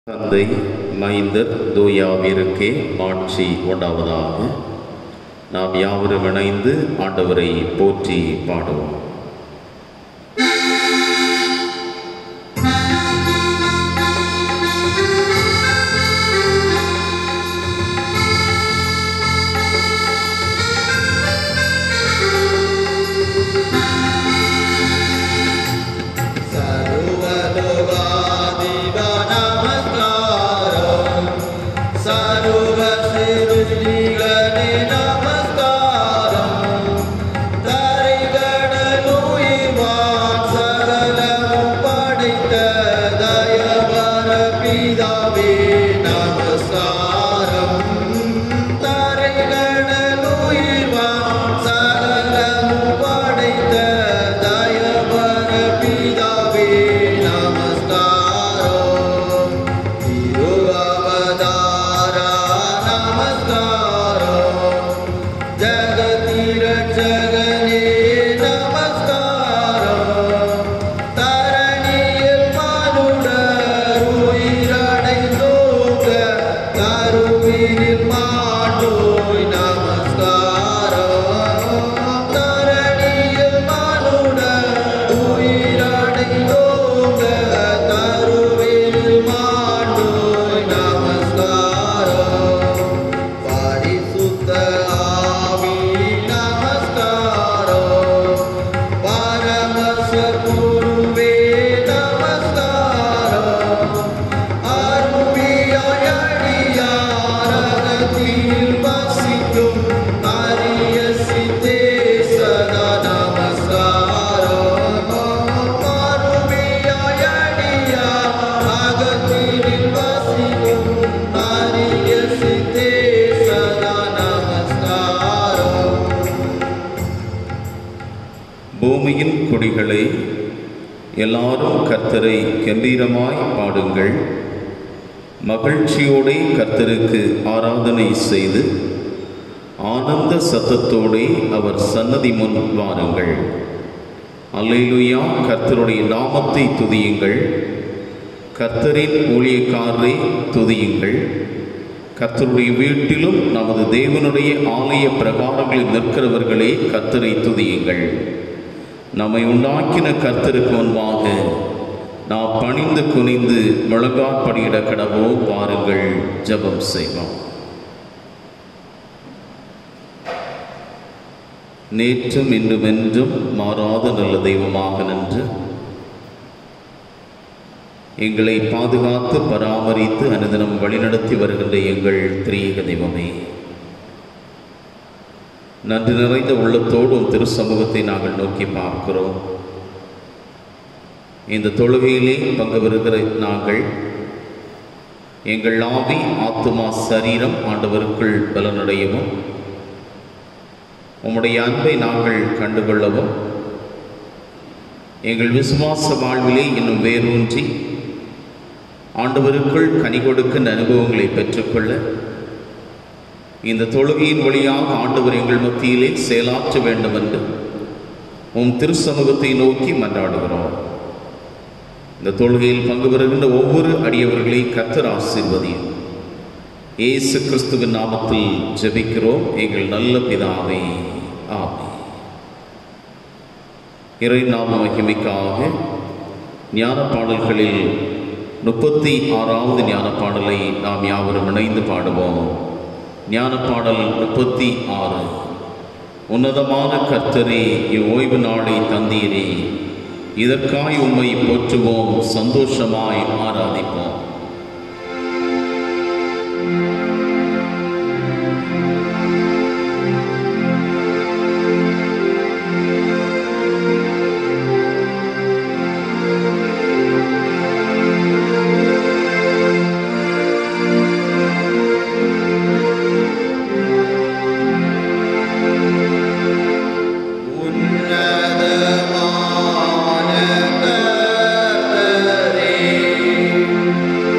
தந்தை மைந்தர் தூயாவிற்கே மாட்சி உண்டாவதாக நாம் யாவரும் இணைந்து ஆண்டவரை போற்றி பாடுவோம் सर्वलोकादिव नमस्कारम् सर्वसृष्टिगणे नमस्कारम् தரிகடலுயிர்வான் சகலமும் படைத்த தயவர பிதாவே நமஸ்காரம் தரிகடலுயிர்வான் சகலமும் படைத்த தயவர பிதாவே நமஸ்காரம் திருவவதாரா நமஸ்காரம் ஜகதிரட்சகனே நமஸ்காரம் தரணியில் மானுடர் உயிரடைந்தோங்க கருவினில் மாட்டோய் நமஸ்காரம் தரணியில் மானுடர் உயிரடைந்தோங்க கருவினில் மாட்டோய் நமஸ்காரம் பரிசுத்த ஆவி நமஸ்காரம் பரமசகுருவே நமஸ்காரம் அருவியடியாரகத்தில் வசிக்கும் அரிய சித்தே சதா நமஸ்காரம் அருவியடியாரகத்தில் வசிக்கும் அரிய சித்தே சதா நமஸ்காரம் பூமியின் குடிகளை எல்லாரும் கர்த்தரை கம்பீரமாய் பாடுங்கள் மகிழ்ச்சியோடே கர்த்தருக்கு ஆராதனை செய்து ஆனந்த சத்தத்தோடே அவர் சன்னதி முன் வாருங்கள் அல்லேலூயா கர்த்தருடைய நாமத்தை துதியுங்கள் கர்த்தரின் ஊழியக்காரரை துதியுங்கள் கர்த்தருடைய வீட்டிலும் நமது தேவனுடைய ஆலய பிரகாரங்களில் நிற்கிறவர்களே கர்த்தரை துதியுங்கள் நம்மை உண்டாக்கின கர்த்தருக்கு முன்பாக நாம் பணிந்து குனிந்து முழங்காற்படியிட கடவோ வாருங்கள் ஜெபம் செய்வோம் நேற்றும் இன்றும் என்றும் மாறாத நல்ல தெய்வமாக நின்று எங்களை பாதுகாத்து பராமரித்து அனுதினம் வழிநடத்தி வருகின்ற எங்கள் திரியக தெய்வமே நன்றி நிறைந்த உள்ளத்தோடு உம் திருச்சமூகத்தை நாங்கள் நோக்கி பார்க்கிறோம் இந்த தொழுகையிலே பங்கு பெறுகிற நாங்கள் எங்கள் ஆவி ஆத்துமா சரீரம் ஆண்டவருக்குள் பலனடையவும் உம்முடைய அன்பை நாங்கள் கண்டுகொள்ளவும் எங்கள் விசுவாச வாழ்விலே இன்னும் வேரூன்றி ஆண்டவருக்குள் கனி கொடுக்கின்ற அனுபவங்களை பெற்றுக்கொள்ள இந்த தொழுகையின் வழியாக ஆண்டவர் எங்கள் மத்தியிலே செயலாற்ற வேண்டும் என்று உம் திருச்சமூகத்தை நோக்கி மன்றாடுகிறோம் இந்த தொழுகையில் பங்கு பெறுகின்ற ஒவ்வொரு அடியவர்களை கத்தர் ஆசீர்வதியும் இயேசு கிறிஸ்துவின் நாமத்தில் ஜெபிக்கிறோம் எங்கள் நல்ல பிதாவே ஆமே இறை நாம மகிமைக்காக ஞான பாடல்களில் முப்பத்தி ஆறாவது ஞான பாடலை நாம் யாவரும் இணைந்து பாடுவோம் ஞான பாடல் முப்பத்தி ஆறு உன்னதமான கர்த்தரே இவ்வோய்வு நாளை தந்தீரே இதற்காய் உம்மை போற்றுவோம் சந்தோஷமாய் ஆராதிப்போம் உன்னதமான கர்த்தரே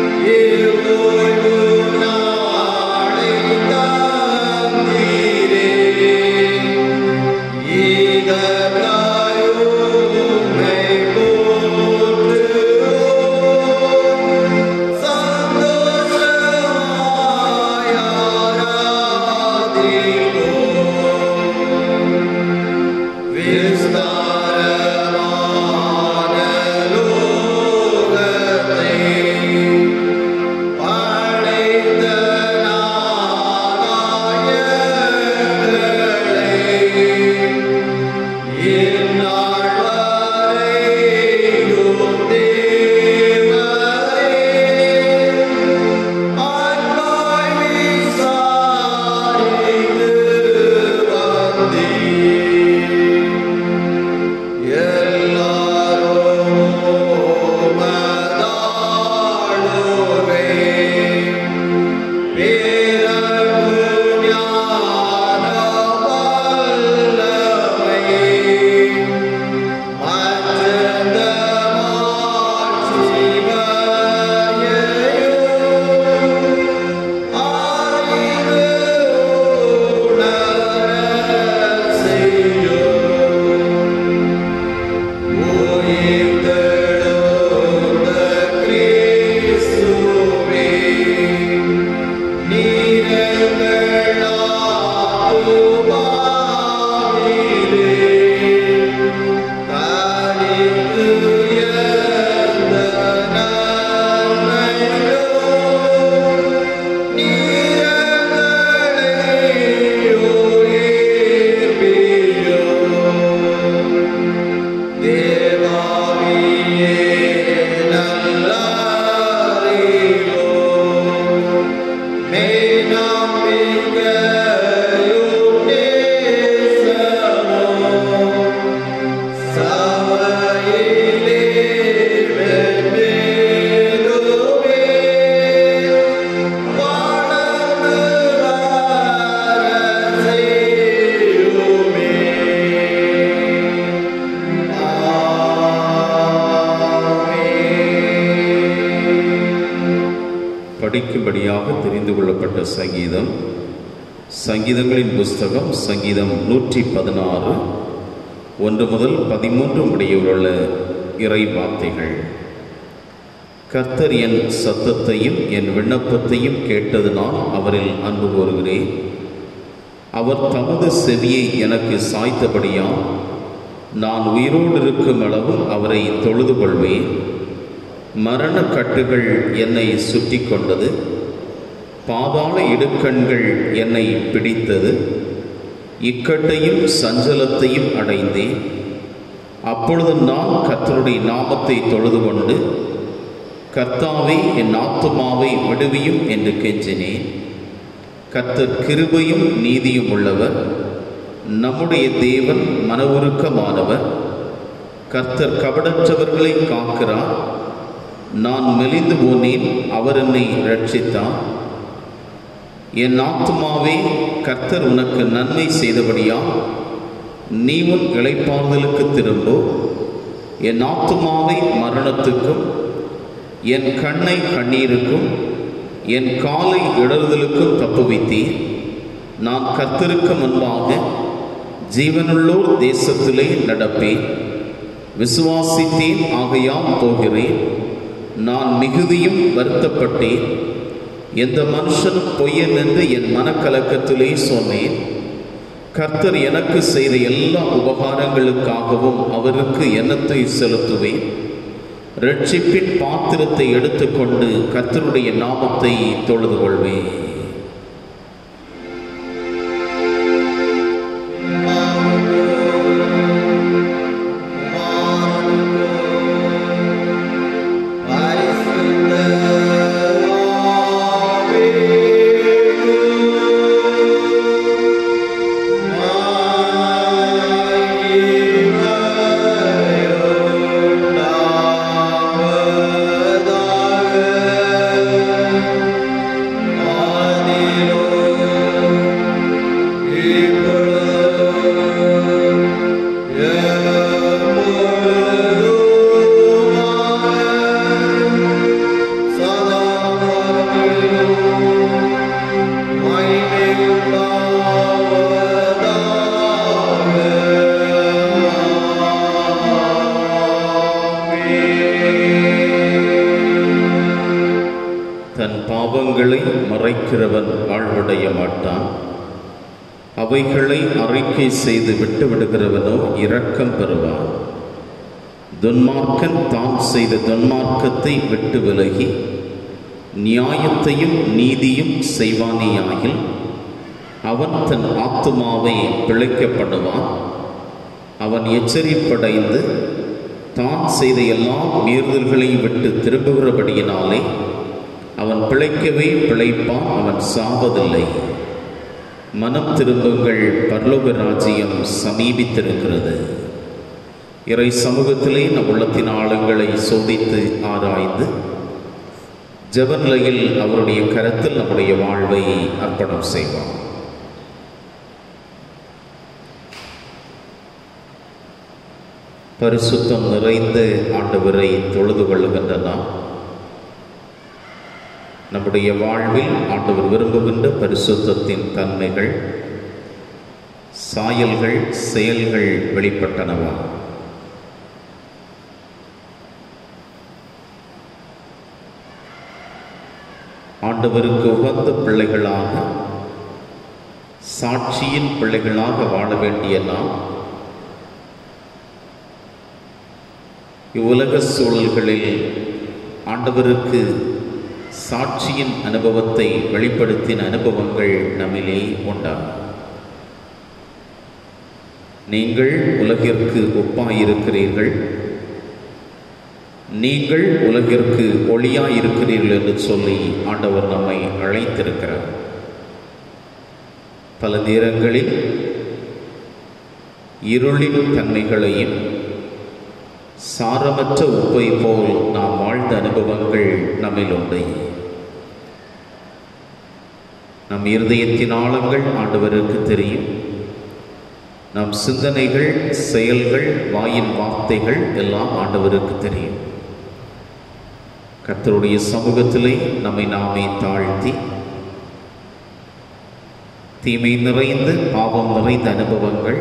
படிக்கும்படியாக தெரிந்து கொள்ளப்பட்ட சங்கீதம் சங்கீதங்களின் புஸ்தகம் சங்கீதம் நூற்றி பதினாறு ஒன்று முதல் பதிமூன்று முடியுள்ள இறை வார்த்தைகள் கர்த்தர் என் சத்தத்தையும் என் விண்ணப்பத்தையும் கேட்டதினால் அவரில் அன்பு கூறுகிறேன் அவர் தமது செவியை எனக்கு சாய்த்தபடியால் நான் உயிரோடு இருக்கும் அளவும் அவரை தொழுது கொள்வேன் மரண கட்டுகள் என்னை சுற்றி கொண்டது பாதாள இடுக்கண்கள் என்னை பிடித்தது இக்கட்டையும் சஞ்சலத்தையும் அடைந்தேன் அப்பொழுது நான் கர்த்தருடைய நாமத்தை தொழுது கொண்டு கர்த்தாவே என் ஆத்துமாவை விடுவியும் என்று கெஞ்சினேன் கர்த்தர் கிருபையும் நீதியும் உள்ளவர் நம்முடைய தேவன் மனவுருக்கமானவர் கர்த்தர் கபடற்றவர்களை காக்கிறார் நான் மெலிந்து போனேன் அவர் என்னை ரட்சித்தார் என் ஆத்துமாவே கர்த்தர் உனக்கு நன்மை செய்தபடியா நீ உன் இளைப்பாறுதலுக்கு திரும்போ என் ஆத்துமாவை மரணத்துக்கும் என் கண்ணை கண்ணீருக்கும் என் காலை இடறுதலுக்கும் தப்புவித்தீர் நான் கர்த்தருக்கு முன்பாக ஜீவனுள்ளோர் தேசத்திலே நடப்பேன் விசுவாசித்தேன் ஆகையால் போகிறேன் நான் மிகுதியும் வருத்தப்பட்டேன் எந்த மனுஷனும் பொய்யன் என்று என் மனக்கலக்கத்திலே சொன்னேன் கர்த்தர் எனக்கு செய்த எல்லா உபகாரங்களுக்காகவும் அவருக்கு எண்ணத்தை செலுத்துவேன் ரட்சிப்பின் பாத்திரத்தை எடுத்துக்கொண்டு கர்த்தருடைய நாமத்தை தொழுது கொள்வேன் தன் பாவங்களை மறைக்கிறவன் வாழ்வடைய மாட்டான் அவைகளை அறிக்கை செய்து விட்டு விடுகிறவனோ இரக்கம் பெறுவான் துன்மார்க்கன் தான் செய்த துன்மார்க்கத்தை விட்டு விலகி நியாயத்தையும் நீதியும் செய்வானேயாகில் அவன் தன் ஆத்துமாவை பிழைக்கப்படுவான் அவன் எச்சரிப்படைந்து தான் செய்த எல்லா மீறுதல்களையும் விட்டு திரும்புகிறபடியினாலே அவன் பிழைக்கவே பிழைப்பான் அவன் சாவதில்லை மனம் திரும்புங்கள் பரலோக ராஜ்யம் சமீபித்திருக்கிறது இறை சமூகத்திலே நம் உள்ளத்தின் ஆழங்களை சோதித்து ஆராய்ந்து ஜெபநிலையில் அவருடைய கரத்தில் நம்முடைய வாழ்வை அர்ப்பணம் செய்வான் பரிசுத்தம் நிறைந்த ஆண்டவரை தொழுது கொள்ளுகின்ற நாம் நம்முடைய வாழ்வில் ஆண்டவர் விரும்புகின்ற பரிசுத்தத்தின் தன்மைகள் சாயல்கள் செயல்கள் வெளிப்பட்டனவா ஆண்டவருக்கு உகந்த பிள்ளைகளாக சாட்சியின் பிள்ளைகளாக வாழ வேண்டிய நாம் இவ்வுலக சூழல்களில் ஆண்டவருக்கு சாட்சியின் அனுபவத்தை வெளிப்படுத்தின அனுபவங்கள் நம்மிலே உண்டாகும் நீங்கள் உலகிற்கு ஒப்பாயிருக்கிறீர்கள் நீங்கள் உலகிற்கு ஒளியாயிருக்கிறீர்கள் என்று சொல்லி ஆண்டவர் நம்மை அழைத்திருக்கிறார் பல நேரங்களில் இருளின் தன்மைகளையும் சாரமற்ற உப்பை போல் நாம் வாழ்ந்த அனுபவங்கள் நம்மில் உண்டு நம் இருதயத்தின் ஆழங்கள் ஆண்டவருக்கு தெரியும் நம் சிந்தனைகள் செயல்கள் வாயின் வார்த்தைகள் எல்லாம் ஆண்டவருக்கு தெரியும் கர்த்தருடைய சமூகத்திலே நம்மை நாமே தாழ்த்தி தீமை நிறைந்த பாவம் நிறைந்த அனுபவங்கள்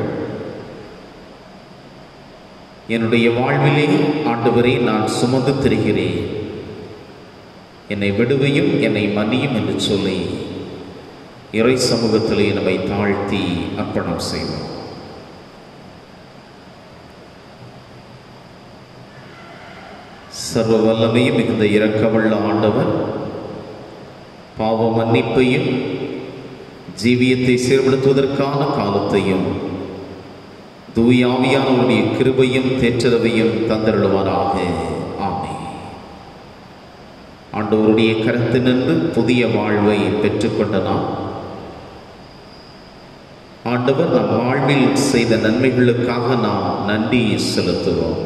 என்னுடைய வாழ்விலே ஆண்டவரே நான் சுமந்து திரிகிறேன் என்னை விடுவையும் என்னை மன்னியும் என்று சொல்லி இறை சமூகத்திலே நம்மை தாழ்த்தி அர்ப்பணம் செய்வோம் சர்வ வல்லமையும் மிகுந்த இரக்கமுள்ள ஆண்டவர் பாவ மன்னிப்பையும் ஜீவியத்தை சீர்படுத்துவதற்கான காலத்தையும் தூயாவியானவருடைய கிருபையும் தேற்றரவையும் தந்தருளுவாராக ஆமே ஆண்டவருடைய கருத்தினின்று புதிய வாழ்வை பெற்றுக்கொண்ட நாம் ஆண்டவர் நம் வாழ்வில் செய்த நன்மைகளுக்காக நாம் நன்றி செலுத்துவோம்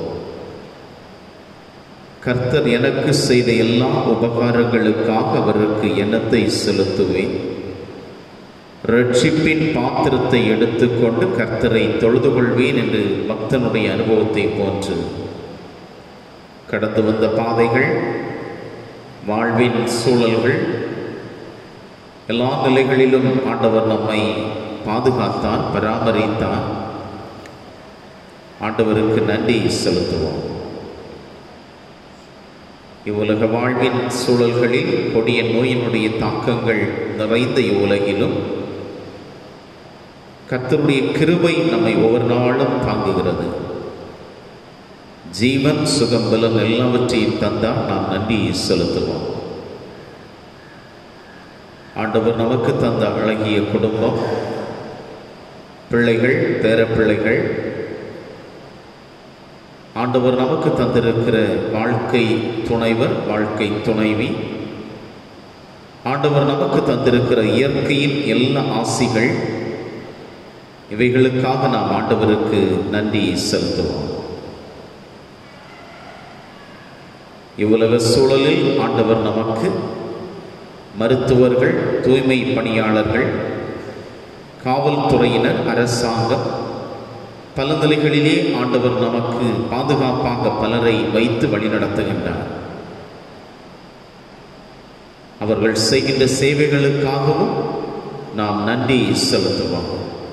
கர்த்தர் எனக்கு செய்த எல்லா உபகாரங்களுக்காக அவருக்கு எண்ணத்தை செலுத்துவேன் ரட்சிப்பின் பாத்திரத்தை எடுத்துக்கொண்டு கர்த்தரை தொழுது கொள்வேன் என்று பக்தனுடைய அனுபவத்தை போன்று கடந்து வந்த பாதைகள் வாழ்வின் சூழல்கள் எல்லா நிலைகளிலும் ஆண்டவர் நம்மை பாதுகாத்தான் பராமரித்தான் ஆண்டவருக்கு நன்றி செலுத்துவோம் இவ்வுலக வாழ்வின் சூழல்களில் கொடிய நோயினுடைய தாக்கங்கள் நிறைந்த இவ்வுலகிலும் கர்த்தருடைய கிருபை நம்மை ஒவ்வொரு நாளும் தாங்குகிறது ஜீவன் சுகம் பலம் எல்லாவற்றையும் தந்தால் நாம் நன்றி செலுத்துவோம் ஆண்டவர் நமக்கு தந்த அழகிய குடும்பம் பிள்ளைகள் பேரப்பிள்ளைகள் ஆண்டவர் நமக்கு தந்திருக்கிற வாழ்க்கை துணைவர் வாழ்க்கை துணைவி ஆண்டவர் நமக்கு தந்திருக்கிற இயற்கையின் எல்லா ஆசிகள் இவைகளுக்காக நாம் ஆண்டவருக்கு நன்றி செலுத்துவோம் இவ்வுலக சூழலில் ஆண்டவர் நமக்கு மருத்துவர்கள் தூய்மை பணியாளர்கள் காவல்துறையினர் அரசாங்கம் பல நிலைகளிலே ஆண்டவர் நமக்கு பாதுகாப்பாக பலரை வைத்து வழிநடத்துகின்றார் அவர்கள் செய்கின்ற சேவைகளுக்காகவும் நாம் நன்றி செலுத்துவோம்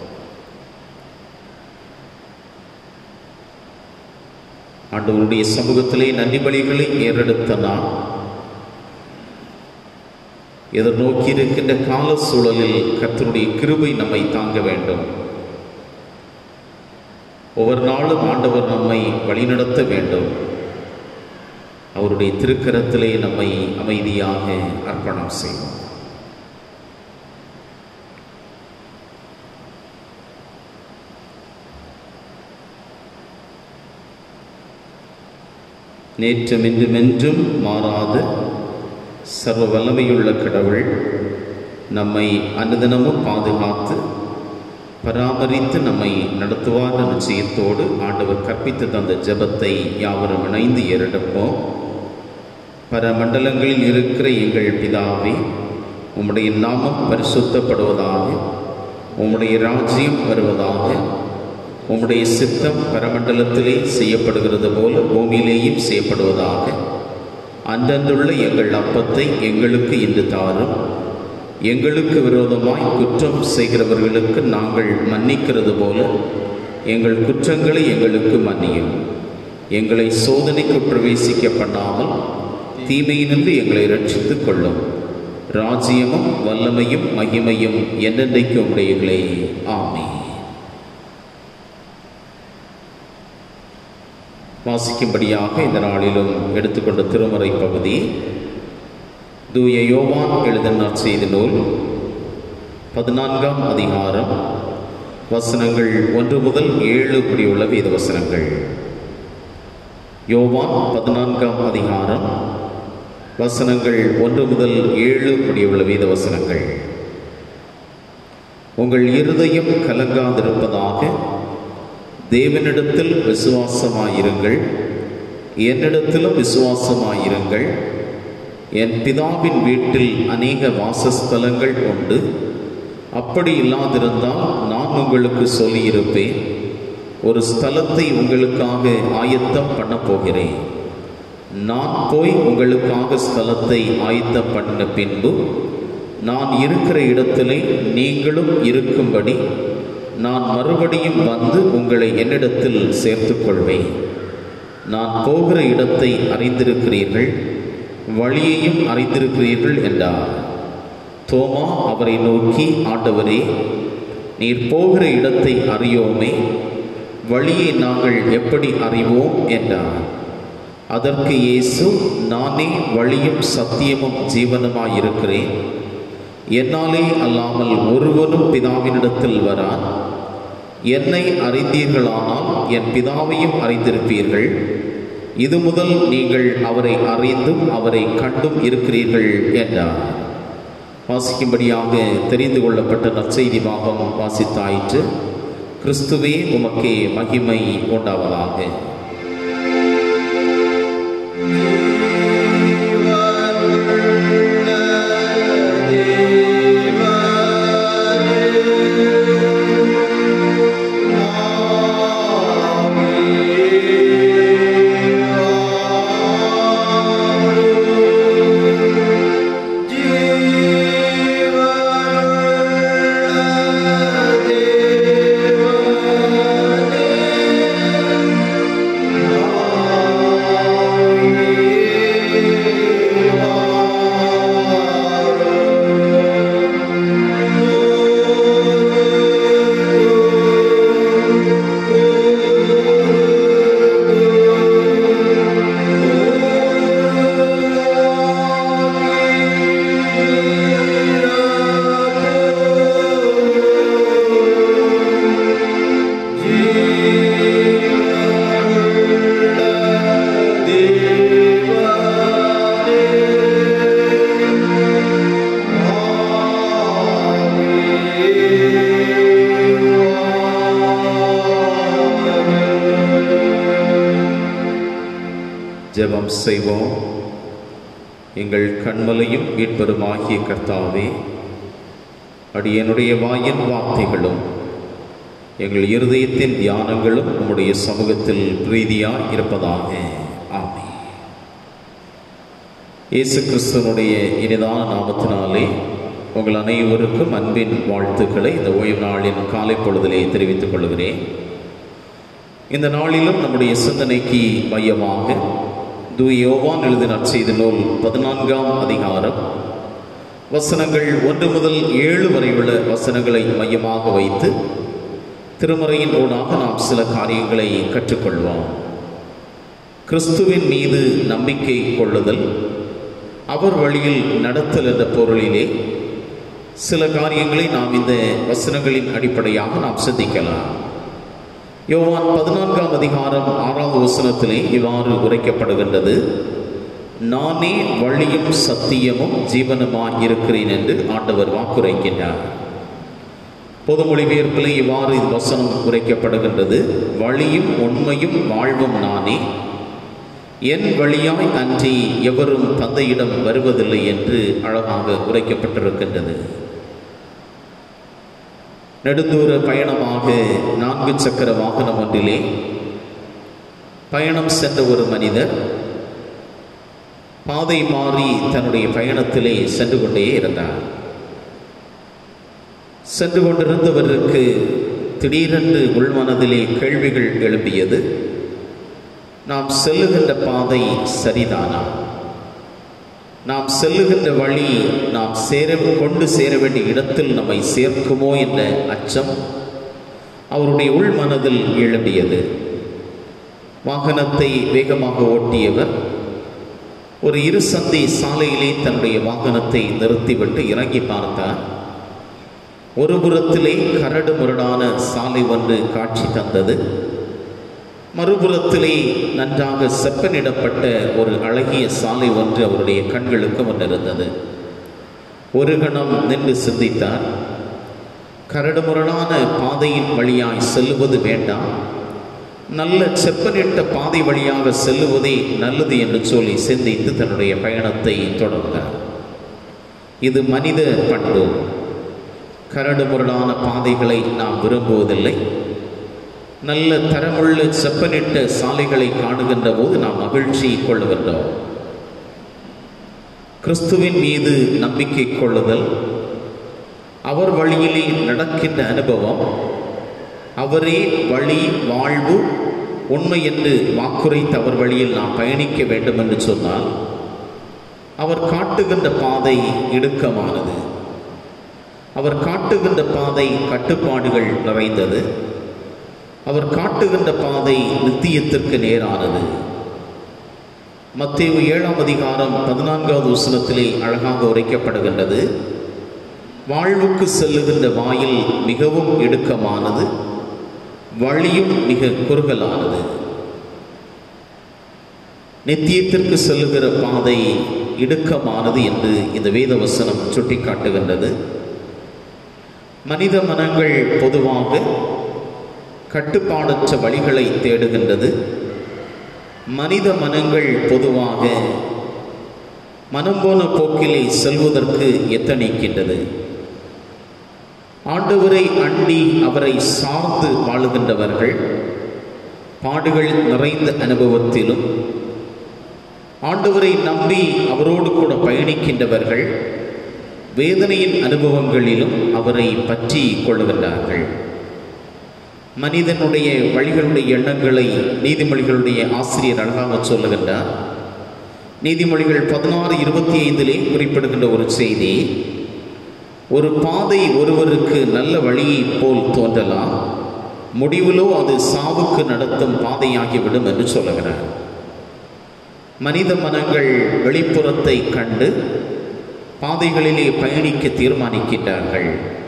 ஆண்டவருடைய சமூகத்திலே நன்றி பலிகளை ஏறெடுத்த நாம் எதிர்நோக்கி இருக்கின்ற கால சூழலில் கர்த்தருடைய கிருபை நம்மை தாங்க வேண்டும் ஒவ்வொரு நாளும் ஆண்டவர் நம்மை வழிநடத்த வேண்டும் அவருடைய திருக்கரத்திலே நம்மை அமைதியாக அர்ப்பணம் செய்வோம் நேற்றும் இன்றும் என்றும் மாறாத சர்வ வல்லமையுள்ள கடவுள் நம்மை அனுதினமும் பாதுகாத்து பராமரித்து நம்மை நடத்துவார் என்ற நிச்சயத்தோடு ஆண்டவர் கற்பித்து தந்த ஜெபத்தை யாவரும் இணைந்து ஏறெடுப்போம் பரமண்டலங்களில் இருக்கிற எங்கள் பிதாவே உம்முடைய நாமம் பரிசுத்தப்படுவதாக உம்முடைய ராஜ்யம் வருவதாக உம்முடைய சித்தம் பரமண்டலத்திலே செய்யப்படுகிறது போல பூமியிலேயும் செய்யப்படுவதாக அன்றன்றுள்ள எங்கள் அப்பத்தை எங்களுக்கு இன்று தாரும் எங்களுக்கு விரோதமாய் குற்றம் செய்கிறவர்களுக்கு நாங்கள் மன்னிக்கிறது போல எங்கள் குற்றங்களை எங்களுக்கு மன்னியும் எங்களை சோதனைக்கு பிரவேசிக்க பண்ணாமல் தீமையினின்று எங்களை ரட்சித்துக் கொள்ளும் ராஜ்யமும் வல்லமையும் மகிமையும் என்னென்றைக்கு உடையங்களே ஆமே வாசிக்கும்படியாக இந்த நாளிலும் எடுத்துக்கொண்ட திருமறை பகுதி தூய யோவான் எழுதின செய்தி நூல் பதினான்காம் அதிகாரம் வசனங்கள் ஒன்று முதல் ஏழு உள்ள வேத வசனங்கள் யோவான் பதினான்காம் அதிகாரம் வசனங்கள் ஒன்று முதல் ஏழு உள்ள வேத வசனங்கள் உங்கள் இருதயம் கலங்காதிருப்பதாக தேவனிடத்தில் விசுவாசமாயிருங்கள் என்னிடத்திலும் விசுவாசமாயிருங்கள் என் பிதாவின் வீட்டில் அநேக வாசஸ்தலங்கள் உண்டு அப்படி இல்லாதிருந்தால் நான் உங்களுக்கு சொல்லியிருப்பேன் ஒரு ஸ்தலத்தை உங்களுக்காக ஆயத்தம் பண்ண போகிறேன் நான் போய் உங்களுக்காக ஸ்தலத்தை ஆயத்தம் பண்ண பின்பு நான் இருக்கிற இடத்திலே நீங்களும் இருக்கும்படி நான் மறுபடியும் வந்து உங்களை என்னிடத்தில் சேர்த்துக் கொள்வேன் நான் போகிற இடத்தை அறிந்திருக்கிறீர்கள் வழியையும் அறிந்திருக்கிறீர்கள் என்றார் தோமா அவரை நோக்கி ஆண்டவரே நீர் போகிற இடத்தை அறியோமே வழியை நாங்கள் எப்படி அறிவோம் என்றார் அதற்கு இயேசு நானே வழியும் சத்தியமும் ஜீவனுமாய் இருக்கிறேன் என்னாலே அல்லாமல் ஒருவரும் பிதாவினிடத்தில் வரான் என்னை அறிந்தீர்களானால் என் பிதாவையும் அறிந்திருப்பீர்கள் இது முதல் நீங்கள் அவரை அறிந்தும் அவரை கண்டும் இருக்கிறீர்கள் என்றார் வாசிக்கும்படியாக தெரிந்து கொள்ளப்பட்ட நற்செய்தி பாகம் வாசித்தாயிற்று கிறிஸ்துவே உமக்கே மகிமை உண்டாவதாக ஜெபம் செய்வோம் எங்கள் கண்மலையும் மீட்பெருமாகிய கர்த்தாவே அடியனுடைய வாயின் வார்த்தைகளும் எங்கள் இருதயத்தின் தியானங்களும் உம்முடைய சமூகத்தில் பிரீதியாய் இருப்பதாக ஆமே இயேசு கிறிஸ்துவனுடைய இனிதான நாமத்தினாலே உங்கள் அனைவருக்கும் அன்பின் வாழ்த்துக்களை இந்த ஓய்வு நாளின் காலை பொழுதிலே தெரிவித்துக் கொள்கிறேன் இந்த நாளிலும் நம்முடைய சிந்தனைக்கு மையமாக தூய யோவான் எழுதின நற்செய்தி நூல் பதினான்காம் அதிகாரம் வசனங்கள் ஒன்று முதல் ஏழு வரை உள்ள வசனங்களை மையமாக வைத்து திருமறையின் ஊடாக நாம் சில காரியங்களை கற்றுக்கொள்வோம் கிறிஸ்துவின் மீது நம்பிக்கை கொள்ளுதல் அவர் வழியில் நடத்தல் என்ற பொருளிலே சில காரியங்களை நாம் இந்த வசனங்களின் அடிப்படையாக நாம் சிந்திக்கலாம் யோவான் பதினான்காம் அதிகாரம் ஆறாவது வசனத்திலே இவ்வாறு உரைக்கப்படுகின்றது நானே வழியும் சத்தியமும் ஜீவனுமாய் இருக்கிறேன் என்று ஆண்டவர் வாக்குரைக்கின்றார் பொது மொழிபெயர்ப்பிலே இவ்வாறு இது வசனம் உரைக்கப்படுகின்றது வழியும் உண்மையும் வாழ்வும் நானே என் வழியாய் அன்றி எவரும் தந்தையிடம் வருவதில்லை என்று அழகாக உரைக்கப்பட்டிருக்கின்றது நெடுந்தூர பயணமாக நான்கு சக்கர வாகனம் ஒன்றிலே பயணம் சென்ற ஒரு மனிதர் பாதை மாறி தன்னுடைய பயணத்திலே சென்று கொண்டே இருந்தார் சென்று கொண்டிருந்தவருக்கு திடீரென்று உள்மனதிலே கேள்விகள் எழும்பியது நாம் செல்லுகின்ற பாதை சரிதானா நாம் செல்லுகின்ற வழி நாம் சேர கொண்டு சேர வேண்டிய இடத்தில் நம்மை சேர்க்குமோ என்ற அச்சம் அவருடைய உள் மனதில் எழும்பியது வாகனத்தை வேகமாக ஓட்டியவர் ஒரு இரு சந்தை சாலையிலே தன்னுடைய வாகனத்தை நிறுத்திவிட்டு இறங்கி பார்த்தார் ஒரு புறத்திலே கரடு முரடான சாலை ஒன்று காட்சி தந்தது மறுபுறத்திலே நன்றாக செப்பனிடப்பட்ட ஒரு அழகிய சாலை ஒன்று அவருடைய கண்களுக்கு முன்னிருந்தது ஒரு கணம் நின்று சிந்தித்தார் கரடுமுரடான பாதையின் வழியாய் செல்லுவது வேண்டாம் நல்ல செப்பனிட்ட பாதை வழியாக செல்லுவதே நல்லது என்று சொல்லி சிந்தித்து தன்னுடைய பயணத்தை தொடர்ந்தார் இது மனித பண்பு கரடுமுரடான பாதைகளை நாம் விரும்புவதில்லை நல்ல தரமுள்ள செப்பனிட்ட சாலைகளை காணுகின்ற போது நாம் மகிழ்ச்சி கொள்ளுகின்றோம் கிறிஸ்துவின் மீது நம்பிக்கை கொள்ளுதல் அவர் வழியிலே நடக்கின்ற அனுபவம் அவரே வழி வாழ்வு உண்மை என்று வாக்குரைத்து அவர் வழியில் நாம் பயணிக்க வேண்டும் என்று சொன்னால் அவர் காட்டுகின்ற பாதை இடுக்கமானது அவர் காட்டுகின்ற பாதை கட்டுப்பாடுகள் நிறைந்தது அவர் காட்டுகின்ற பாதை நித்தியத்திற்கு நேரானது மத்தேயு ஏழாம் அதிகாரம் பதினான்காவது வசனத்திலே அழகாக உரைக்கப்படுகின்றது வாழ்வுக்கு செல்லுகின்ற வாயில் மிகவும் இடுக்கமானது வழியும் மிக குறுகலானது நித்தியத்திற்கு செல்லுகிற பாதை இடுக்கமானது என்று இந்த வேத வசனம் சுட்டிக்காட்டுகின்றது மனித மனங்கள் பொதுவாக கட்டுப்பாடற்ற வழிகளை தேடுகின்றது மனித மனங்கள் பொதுவாக மனம் போன போக்கிலே செல்வதற்கு எத்தனிக்கின்றது ஆண்டவரை அண்டி அவரை சார்ந்து வாழுகின்றவர்கள் பாடுகள் நிறைந்த அனுபவத்திலும் ஆண்டவரை நம்பி அவரோடு கூட பயணிக்கின்றவர்கள் வேதனையின் அனுபவங்களிலும் அவரை பற்றி கொள்ளுகின்றார்கள் மனிதனுடைய வழிகளுடைய எண்ணங்களை நீதிமொழிகளுடைய ஆசிரியர் அழகாக சொல்லுகின்றார் நீதிமொழிகள் பதினாறு இருபத்தி ஐந்திலே குறிப்பிடுகின்ற ஒரு செய்தி ஒரு பாதை ஒருவருக்கு நல்ல வழியைப் போல் தோன்றலாம் முடிவிலோ அது சாவுக்கு நடத்தும் பாதையாகிவிடும் என்று சொல்லுகிறார் மனித மனங்கள் வெளிப்புறத்தை கண்டு பாதைகளிலே பயணிக்க தீர்மானிக்கின்றார்கள்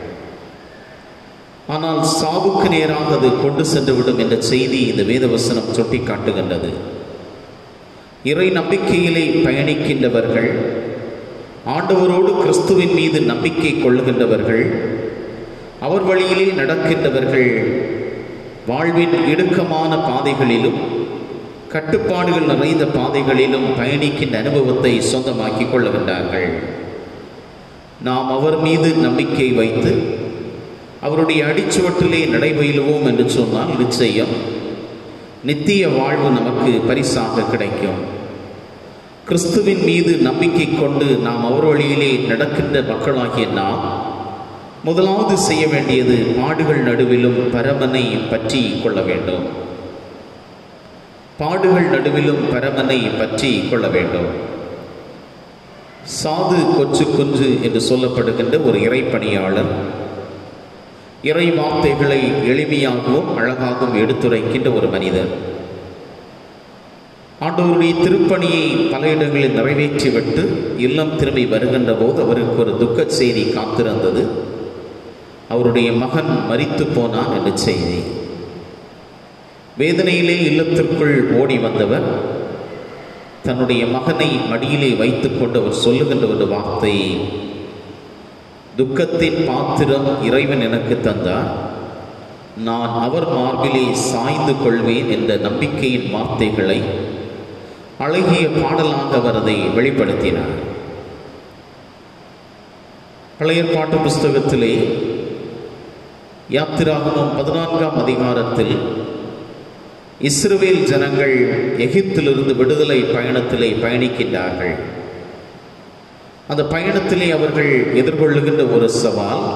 ஆனால் சாவுக்கு நேராக அது கொண்டு சென்றுவிடும் என்ற செய்தி இந்த வேதவசனம் சுட்டி காட்டுகின்றது இறை நம்பிக்கையிலே பயணிக்கின்றவர்கள் ஆண்டவரோடு கிறிஸ்துவின் மீது நம்பிக்கை கொள்ளுகின்றவர்கள் அவர் வழியிலே நடக்கின்றவர்கள் வாழ்வின் இடுக்கமான பாதைகளிலும் கட்டுப்பாடுகள் நிறைந்த பாதைகளிலும் பயணிக்கின்ற அனுபவத்தை சொந்தமாக்கிக் கொள்ளுகின்றார்கள் நாம் அவர் மீது நம்பிக்கை வைத்து அவருடைய அடிச்சுவட்டிலே நடைபயிலுவோம் என்று சொன்னால் நிச்சயம் நித்திய வாழ்வு நமக்கு பரிசாக கிடைக்கும் கிறிஸ்துவின் மீது நம்பிக்கை கொண்டு நாம் அவர் வழியிலே நடக்கின்ற மக்களாகிய நாம் முதலாவது செய்ய வேண்டியது பாடுகள் நடுவிலும் பரமனை பற்றி கொள்ள வேண்டும் பாடுகள் நடுவிலும் பரமனை பற்றி கொள்ள வேண்டும் சாது கொச்சு குஞ்சு என்று சொல்லப்படுகின்ற ஒரு இறைப்பணியாளர் இறை வார்த்தைகளை எளிமையாகவும் அழகாகவும் எடுத்துரைக்கின்ற ஒரு மனிதர் ஆண்டவருடைய திருப்பணியை பல இடங்களில் நிறைவேற்றிவிட்டு இல்லம் திரும்பி வருகின்ற போது அவருக்கு ஒரு துக்க செய்தி காத்திருந்தது அவருடைய மகன் மரித்து போனான் என்ற செய்தி வேதனையிலே இல்லத்திற்குள் ஓடி வந்தவர் தன்னுடைய மகனை மடியிலே வைத்துக்கொண்டு அவர் சொல்லுகின்ற ஒரு வார்த்தை துக்கத்தின் பாத்திரம் இறைவன் எனக்கு தந்தார் நான் அவர் மார்பிலே சாய்ந்து கொள்வேன் என்ற நம்பிக்கையின் வார்த்தைகளை அழகிய பாடலாக அவர் அதை வெளிப்படுத்தினார் பழைய பாட்டு புஸ்தகத்திலே யாத்திராகமம் பதினான்காம் அதிகாரத்தில் இஸ்ரவேல் ஜனங்கள் எகிப்திலிருந்து விடுதலை பயணத்திலே பயணிக்கின்றார்கள் அந்த பயணத்திலே அவர்கள் எதிர்கொள்ளுகின்ற ஒரு சவால்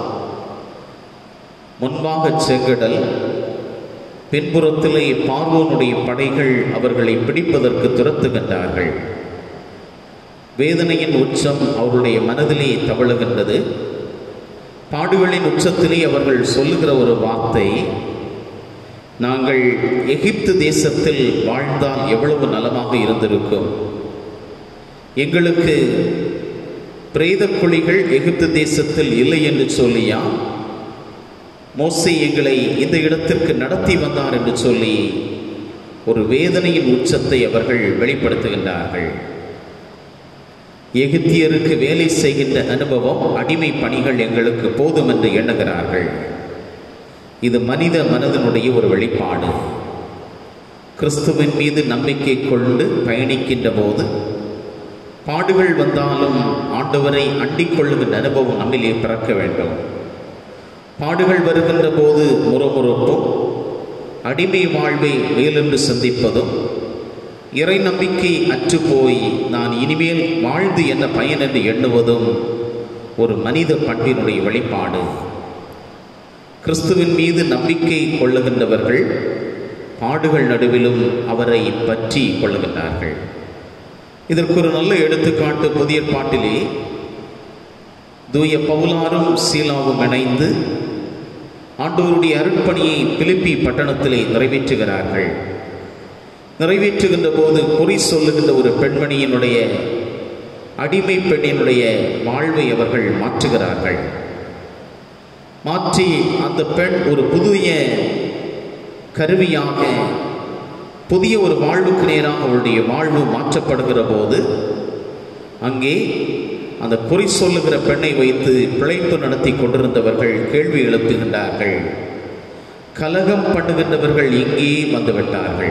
முன்பாக செங்கடல் பின்புறத்திலே பார்வோனுடைய படைகள் அவர்களை பிடிப்பதற்கு துரத்துகின்றார்கள் வேதனையின் உச்சம் அவருடைய மனதிலே தவழுகின்றது பாடுகளின் உச்சத்திலே அவர்கள் சொல்லுகிற ஒரு வார்த்தை நாங்கள் எகிப்து தேசத்தில் வாழ்ந்தால் எவ்வளவு நலமாக இருந்திருக்கும் எங்களுக்கு பிரேத குழிகள் எகிப்து தேசத்தில் இல்லை என்று சொல்லியா மோசே எங்களை இந்த இடத்திற்கு நடத்தி வந்தார் என்று சொல்லி ஒரு வேதனையின் உச்சத்தை அவர்கள் வெளிப்படுத்துகின்றார்கள் எகிப்தியருக்கு வேலை செய்கின்ற அனுபவம் அடிமை பணிகள் எங்களுக்கு போதும் என்று எண்ணுகிறார்கள் இது மனித மனதனுடைய ஒரு வெளிப்பாடு கிறிஸ்துவின் மீது நம்பிக்கை கொண்டு பயணிக்கின்ற போது பாடுகள் வந்தாலும் ஆண்டவரை அண்டிக் கொள்ளுகின்ற அனுபவம் நம்மிலே பிறக்க வேண்டும் பாடுகள் வருகின்ற போது முறமுறுப்பும் அடிமை வாழ்வை மேலென்று சிந்திப்பதும் இறை நம்பிக்கை அற்றுப்போய் நான் இனிமேல் வாழ்ந்து என்ன பயன் என்று எண்ணுவதும் ஒரு மனித பண்பினுடைய வெளிப்பாடு கிறிஸ்துவின் மீது நம்பிக்கை கொள்ளுகின்றவர்கள் பாடுகள் நடுவிலும் அவரை பற்றி கொள்ளுகின்றார்கள் இதற்கு ஒரு நல்ல எடுத்துக்காட்டு புதிய பாட்டிலே தூய பவுலாரும் சீலாவும் இணைந்து ஆண்டவருடைய அருட்பணியை பிலிப்பி பட்டணத்திலே நிறைவேற்றுகிறார்கள் நிறைவேற்றுகின்ற போது குறி சொல்லுகின்ற ஒரு பெண்மணியினுடைய அடிமை பெண்ணினுடைய வாழ்வை அவர்கள் மாற்றுகிறார்கள் மாற்றி அந்த பெண் ஒரு புதிய கருவியாக புதிய ஒரு வாழ்வுக்கு நேராக அவருடைய வாழ்வு மாற்றப்படுகிற போது அங்கே அந்த குறி சொல்லுகிற பெண்ணை வைத்து பிழைப்பு நடத்தி கொண்டிருந்தவர்கள் கேள்வி எழுப்புகின்றார்கள் கலகம் பண்ணுகின்றவர்கள் இங்கே வந்துவிட்டார்கள்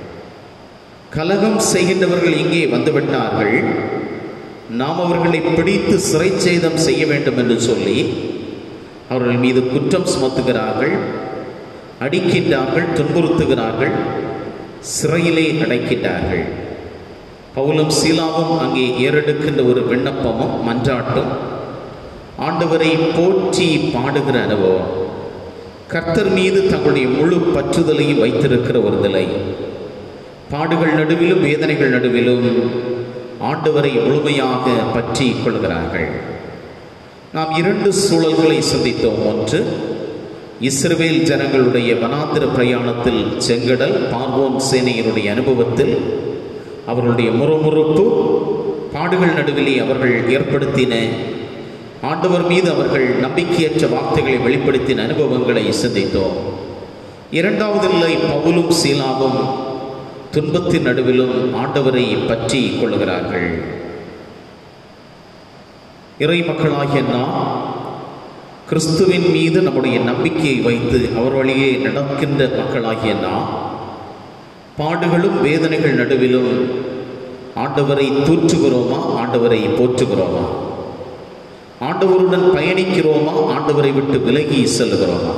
கலகம் செய்கின்றவர்கள் இங்கே வந்துவிட்டார்கள் நாம் அவர்களை பிடித்து சிறை சேதம் செய்ய வேண்டும் என்று சொல்லி அவர்கள் மீது குற்றம் சுமத்துகிறார்கள் அடிக்கின்றார்கள் துன்புறுத்துகிறார்கள் சிறையிலே அடைக்கின்றார்கள் பவுலும் சீலாவும் அங்கே ஏறெடுக்கின்ற ஒரு விண்ணப்பமும் மன்றாட்டும் ஆண்டவரை போற்றி பாடுகிற அனுபவம் கர்த்தர் மீது தங்களுடைய முழு பற்றுதலையும் வைத்திருக்கிற ஒரு நிலை பாடுகள் நடுவிலும் வேதனைகள் நடுவிலும் ஆண்டவரை முழுமையாக பற்றி கொள்கிறார்கள் நாம் இரண்டு சூழல்களை சந்தித்தோம் ஒன்று இஸ்ரவேல் ஜனங்களுடைய வனாந்திர பிரயாணத்தில் செங்கடல் பார்வோன் சேனையினுடைய அனுபவத்தில் அவர்களுடைய முறுமுறுப்பு பாடுகள் நடுவிலே அவர்கள் ஏற்படுத்தின ஆண்டவர் மீது அவர்கள் நம்பிக்கையற்ற வார்த்தைகளை வெளிப்படுத்தின அனுபவங்களை சிந்தித்தோம் இரண்டாவது நிலை பவுலும் சீலாவும் துன்பத்தின் நடுவிலும் ஆண்டவரை பற்றி கொள்கிறார்கள் இறை மக்களாகிய நாம் கிறிஸ்துவின் மீது நம்முடைய நம்பிக்கையை வைத்து அவர் வழியே நடக்கின்ற மக்களாகிய நாம் பாடுகளும் வேதனைகள் நடுவிலும் ஆண்டவரை தூற்றுகிறோமா ஆண்டவரை போற்றுகிறோமா ஆண்டவருடன் பயணிக்கிறோமா ஆண்டவரை விட்டு விலகி செல்லுகிறோமா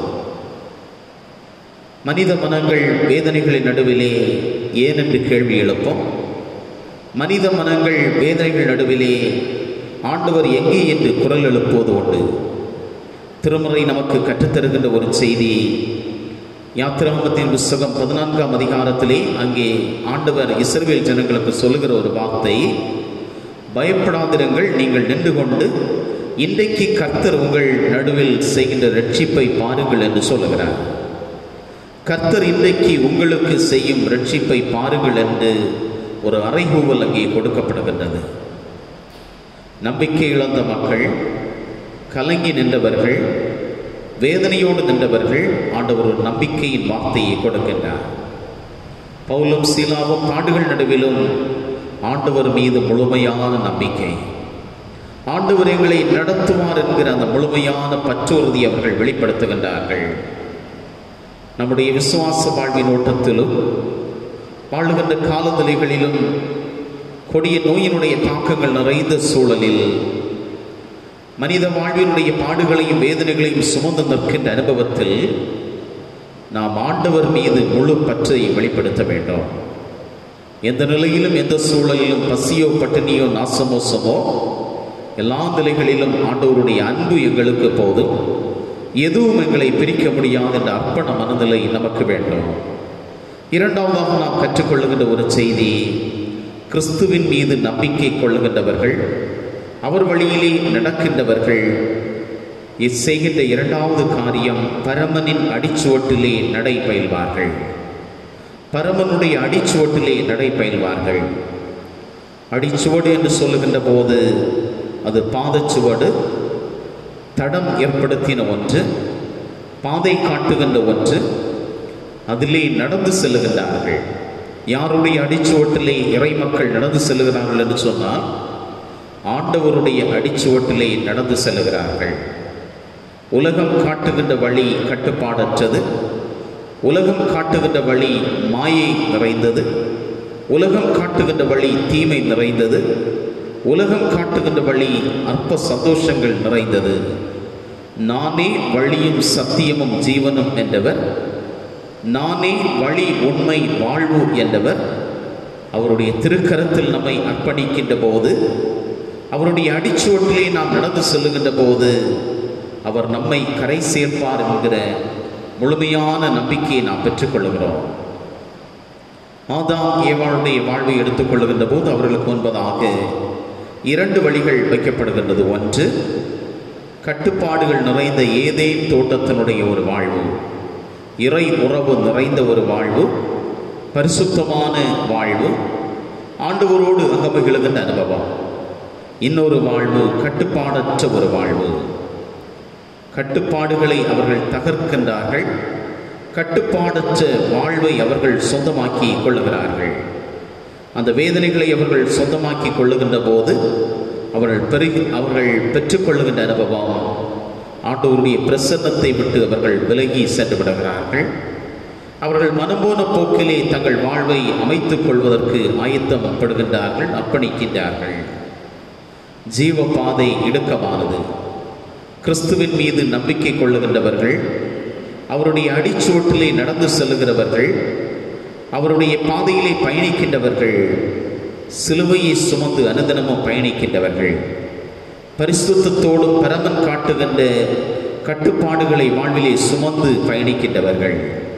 மனித மனங்கள் வேதனைகளின் நடுவிலே ஏன் என்று கேள்வி எழுப்போம் மனித மனங்கள் வேதனைகள் நடுவிலே ஆண்டவர் எங்கே என்று குரல் எழுப்புவது உண்டு திருமுறை நமக்கு கற்றுத்தருகின்ற ஒரு செய்தி யாத்திராமத்தின் புஸ்தகம் பதினான்காம் அதிகாரத்திலே அங்கே ஆண்டவர் இஸ்ரவேல் ஜனங்களுக்கு சொல்லுகிற ஒரு வார்த்தை பயப்படாதிருங்கள் நீங்கள் நின்று கொண்டு இன்றைக்கு கர்த்தர் உங்கள் நடுவில் செய்கின்ற ரட்சிப்பை பாருங்கள் என்று சொல்லுகிறார் கர்த்தர் இன்றைக்கு உங்களுக்கு செய்யும் ரட்சிப்பை பாருங்கள் என்று ஒரு அறைகூவல் அங்கே கொடுக்கப்படுகின்றது நம்பிக்கை இழந்த மக்கள் கலங்கி நின்றவர்கள் வேதனையோடு நின்றவர்கள் ஆண்டவர் ஒரு நம்பிக்கையின் வார்த்தையை கொடுக்கின்றார் பவுலும் சீலாவும் பாடுகள் நடுவிலும் ஆண்டவர் மீது முழுமையான நம்பிக்கை ஆண்டவர் எங்களை நடத்துவார் என்கிற அந்த முழுமையான பற்றுறுதி அவர்கள் வெளிப்படுத்துகின்றார்கள் நம்முடைய விசுவாச வாழ்வின் ஓட்டத்திலும் வாழுகின்ற காலநிலைகளிலும் கொடிய நோயினுடைய தாக்கங்கள் நிறைந்த சூழலில் மனித வாழ்வினுடைய பாடுகளையும் வேதனைகளையும் சுமந்து நிற்கின்ற அனுபவத்தில் நாம் ஆண்டவர் மீது முழு பற்றை வெளிப்படுத்த வேண்டும் எந்த நிலையிலும் எந்த சூழலிலும் பசியோ பட்டினியோ நாசமோசமோ எல்லா நிலைகளிலும் ஆண்டவருடைய அன்பு எங்களுக்கு போதும் எதுவும் எங்களை பிரிக்க முடியாத என்ற அர்ப்பண மனநிலை நமக்கு வேண்டும் இரண்டாவதாக நாம் கற்றுக்கொள்ளுகின்ற ஒரு செய்தி கிறிஸ்துவின் மீது நம்பிக்கை கொள்ளுகின்றவர்கள் அவர் வழியிலே நடக்கின்றவர்கள் இச்செய்கின்ற இரண்டாவது காரியம் பரமனின் அடிச்சுவட்டிலே நடை பயில்வார்கள் பரமனுடைய அடிச்சுவட்டிலே நடை பயில்வார்கள் அடிச்சுவடு என்று சொல்லுகின்ற போது அது பாதச்சுவடு தடம் ஏற்படுத்தின ஒன்று பாதை காட்டுகின்ற ஒன்று அதிலே நடந்து செல்லுகின்றார்கள் யாருடைய அடிச்சுவட்டிலே இறை மக்கள் நடந்து செல்லுகிறார்கள் என்று சொன்னால் ஆண்டவருடைய அடிச்சுவட்டிலே நடந்து செல்லுகிறார்கள் உலகம் காட்டுகின்ற வழி கட்டுப்பாடற்றது உலகம் காட்டுகின்ற வழி மாயை நிறைந்தது உலகம் காட்டுகின்ற வழி தீமை நிறைந்தது உலகம் காட்டுகின்ற வழி அற்ப சந்தோஷங்கள் நிறைந்தது நானே வழியும் சத்தியமும் ஜீவனும் என்றவர் நானே வழி உண்மை வாழ்வு என்றவர் அவருடைய திருக்கரத்தில் நம்மை அர்ப்பணிக்கின்ற போது அவருடைய அடிச்சுவட்டிலே நாம் நடந்து செல்லுகின்ற போது அவர் நம்மை கரை சேர்ப்பார் என்கிற முழுமையான நம்பிக்கையை நாம் பெற்றுக்கொள்கிறோம் ஆதாம் ஏவாளுடைய வாழ்வை எடுத்துக்கொள்ளுகின்ற போது அவர்களுக்கு முன்பதாக இரண்டு வழிகள் வைக்கப்படுகின்றது ஒன்று கட்டுப்பாடுகள் நிறைந்த ஏதேன் தோட்டத்தினுடைய ஒரு வாழ்வு இறை உறவு நிறைந்த ஒரு வாழ்வு பரிசுத்தமான வாழ்வு ஆண்டவரோடு அகமகிழுகின்ற அனுபவம் இன்னொரு வாழ்வு கட்டுப்பாடற்ற ஒரு வாழ்வு கட்டுப்பாடுகளை அவர்கள் தகர்க்கின்றார்கள் கட்டுப்பாடற்ற வாழ்வை அவர்கள் சொந்தமாக்கி கொள்ளுகிறார்கள் அந்த வேதனைகளை அவர்கள் சொந்தமாக்கி கொள்ளுகின்ற போது அவர்கள் பெருகி அவர்கள் பெற்றுக்கொள்ளுகின்ற அனுபவம் ஆண்டவருடைய பிரசன்னத்தை விட்டு அவர்கள் விலகி சென்று விடுகிறார்கள் அவர்கள் மனம்போன போக்கிலே தங்கள் வாழ்வை அமைத்துக் கொள்வதற்கு ஆயத்தப்படுகின்றார்கள் அர்ப்பணிக்கின்றார்கள் ஜீவ பாதை இடுக்கமானது கிறிஸ்துவின் மீது நம்பிக்கை கொள்ளுகின்றவர்கள் அவருடைய அடிச்சுவட்டிலே நடந்து செல்லுகிறவர்கள் அவருடைய பாதையிலே பயணிக்கின்றவர்கள் சிலுவையை சுமந்து அனுதினமும் பயணிக்கின்றவர்கள் பரிசுத்தத்தோடு பரமன் காட்டுகின்ற கட்டுப்பாடுகளை வாழ்விலே சுமந்து பயணிக்கின்றவர்கள்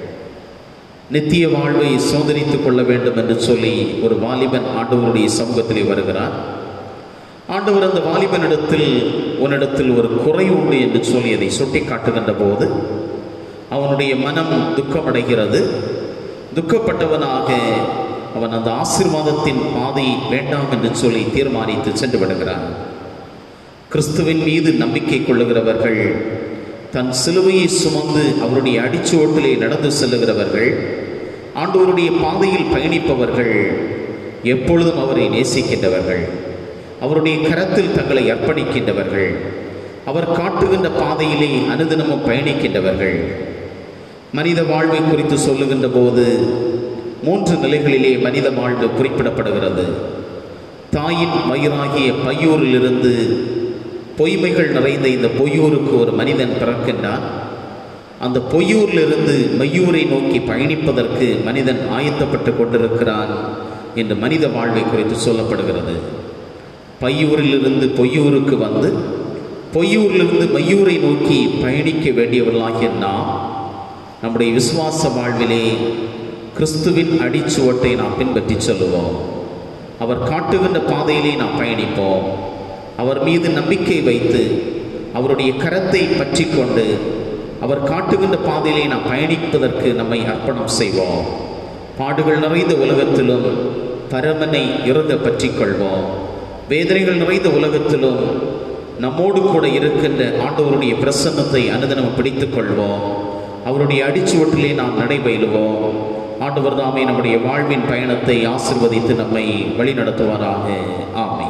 நித்திய வாழ்வை சோதரித்துக் கொள்ள வேண்டும் என்று சொல்லி ஒரு வாலிபன் ஆண்டவருடைய சமூகத்திலே வருகிறார் ஆண்டவர் அந்த வாலிபனிடத்தில் உன்னிடத்தில் ஒரு குறை உண்டு என்று சொல்லி அதை சுட்டி காட்டுகின்ற போது அவனுடைய மனம் துக்கமடைகிறது துக்கப்பட்டவனாக அவன் அந்த ஆசீர்வாதத்தின் பாதை வேண்டாம் என்று சொல்லி தீர்மானித்து சென்று விடுகிறான் கிறிஸ்துவின் மீது நம்பிக்கை கொள்ளுகிறவர்கள் தன் சிலுவையை சுமந்து அவருடைய அடிச்சுவட்டிலே நடந்து செல்லுகிறவர்கள் ஆண்டவருடைய பாதையில் பயணிப்பவர்கள் எப்பொழுதும் அவரை நேசிக்கின்றவர்கள் அவருடைய கரத்தில் தங்களை அர்ப்பணிக்கின்றவர்கள் அவர் காட்டுகின்ற பாதையிலே அனுதினமும் பயணிக்கின்றவர்கள் மனித வாழ்வை குறித்து சொல்லுகின்ற போது மூன்று நிலைகளிலே மனித வாழ்வு குறிப்பிடப்படுகிறது தாயின் மயிராகிய பையூரிலிருந்து பொய்மைகள் நிறைந்த இந்த பொய்யூருக்கு ஒரு மனிதன் பிறக்கின்றான் அந்த பொய்யூரிலிருந்து மையூரை நோக்கி பயணிப்பதற்கு மனிதன் ஆயத்தப்பட்டு கொண்டிருக்கிறான் என்று மனித வாழ்வை குறித்து சொல்லப்படுகிறது பையூரிலிருந்து பொய்யூருக்கு வந்து பொய்யூரிலிருந்து மையூரை நோக்கி பயணிக்க வேண்டியவர்களாகிய நாம் நம்முடைய விசுவாச வாழ்விலே கிறிஸ்துவின் அடிச்சுவட்டை நாம் பின்பற்றி சொல்லுவோம் அவர் காட்டுகின்ற பாதையிலே நாம் பயணிப்போம் அவர் மீது நம்பிக்கை வைத்து அவருடைய கரத்தை பற்றி கொண்டு அவர் காட்டுகின்ற பாதையிலே நாம் பயணிப்பதற்கு நம்மை அர்ப்பணம் செய்வோம் பாடுகள் நிறைந்த உலகத்திலும் பரமனை இறுக பற்றி கொள்வோம் வேதனைகள் நிறைந்த உலகத்திலும் நம்மோடு கூட இருக்கின்ற ஆண்டவருடைய பிரசன்னத்தை அனுதினம் பிடித்துக் கொள்வோம் அவருடைய அடிச்சுவட்டிலே நாம் நடைபயிலுவோம் ஆண்டவர் தாமே நம்முடைய வாழ்வின் பயணத்தை ஆசிர்வதித்து நம்மை வழிநடத்துவாராக ஆமே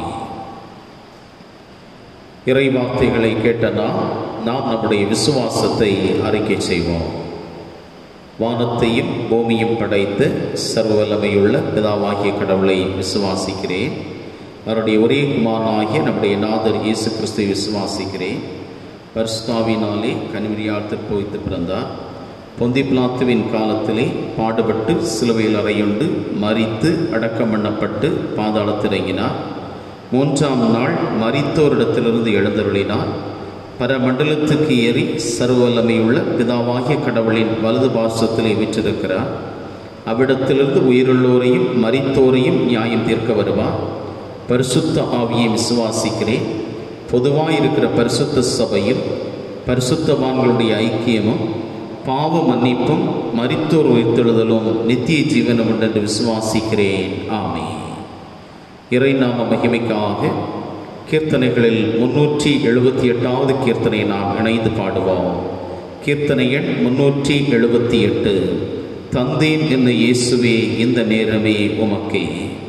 இறை வார்த்தைகளை கேட்ட நாம் நாம் நம்முடைய விசுவாசத்தை அறிக்கை செய்வோம் வானத்தையும் பூமியும் படைத்து சர்வவல்லமையுள்ள பிதாவாகிய கடவுளை விசுவாசிக்கிறேன் அவருடைய ஒரே குமாரனாகிய நம்முடைய நாதர் இயேசு கிறிஸ்துவை விசுவாசிக்கிறேன் பர்ஸ்தாவினாலே கனிமரியால் திருப்பவித்து பிறந்தார் பொந்தி பிளாத்துவின் காலத்திலே பாடுபட்டு சிலுவையில் அறையுண்டு மறித்து அடக்கம் பண்ணப்பட்டு பாதாளத்திறங்கினார் மூன்றாம் நாள் மரித்தோரிடத்திலிருந்து எழுந்தருளினார் பரமண்டலத்துக்கு ஏறி சர்வவல்லமையுள்ள பிதாவாகிய கடவுளின் வலது பாசத்திலே விற்றிருக்கிறார் அவ்விடத்திலிருந்து உயிருள்ளோரையும் மரித்தோரையும் நியாயம் தீர்க்க வருவார் பரிசுத்த ஆவியை விசுவாசிக்கிறேன் பொதுவாக இருக்கிற பரிசுத்த சபையும் பரிசுத்தவான்களுடைய ஐக்கியமும் பாவ மன்னிப்பும் மரித்தோர் உயிர்த்தெழுதலும் நித்திய ஜீவனம் உண்டு விசுவாசிக்கிறேன் ஆமே இறை நாம மகிமைக்காக கீர்த்தனைகளில் முன்னூற்றி எழுபத்தி எட்டாவது கீர்த்தனை நாம் இணைந்து பாடுவோம் கீர்த்தனை எண் முன்னூற்றி எழுபத்தி எட்டு தந்தேன் என்ன இயேசுவே இந்த நேரமே உமக்கே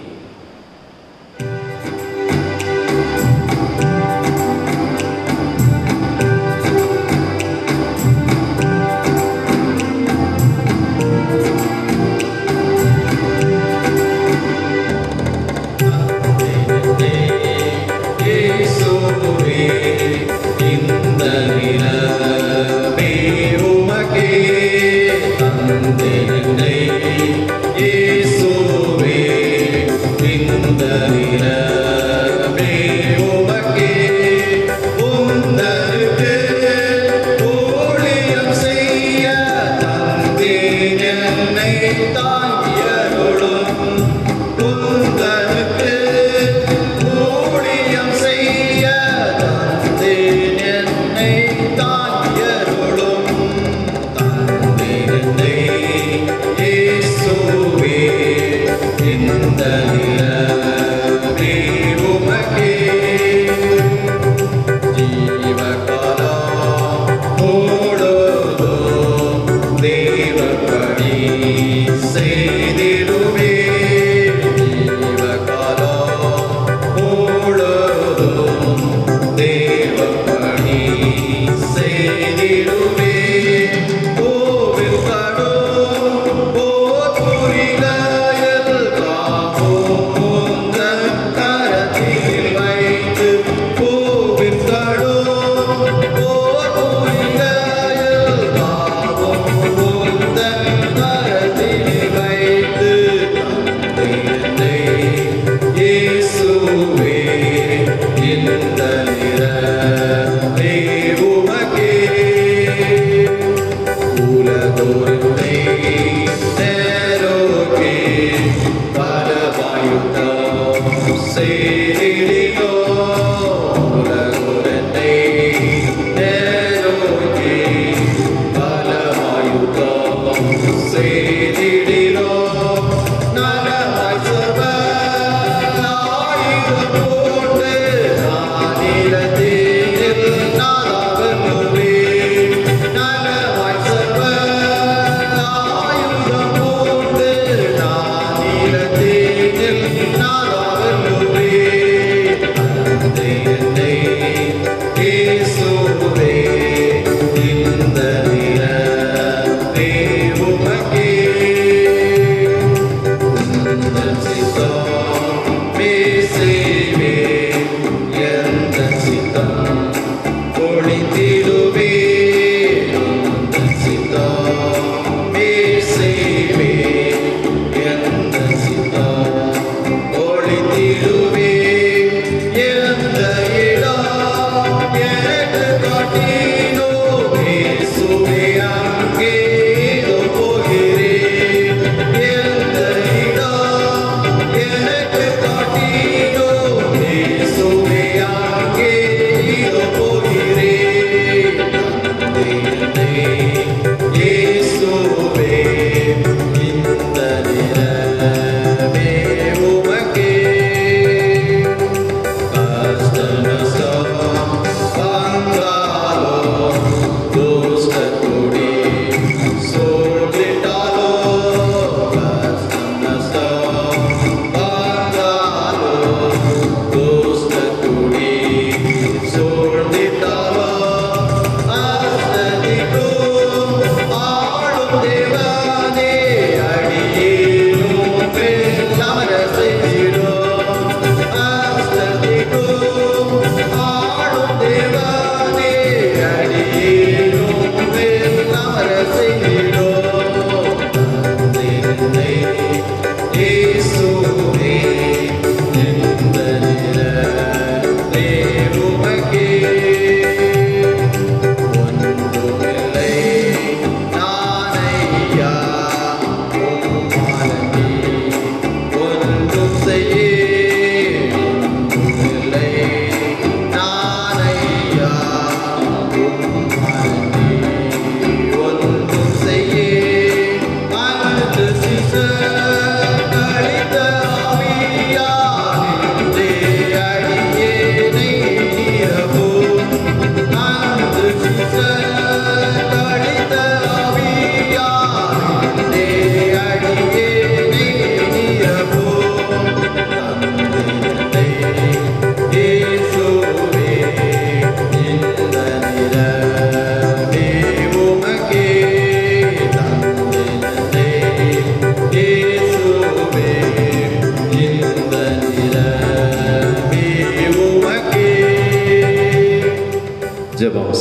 இயேசுவே இந்த நிலமே உமக்கே தந்தே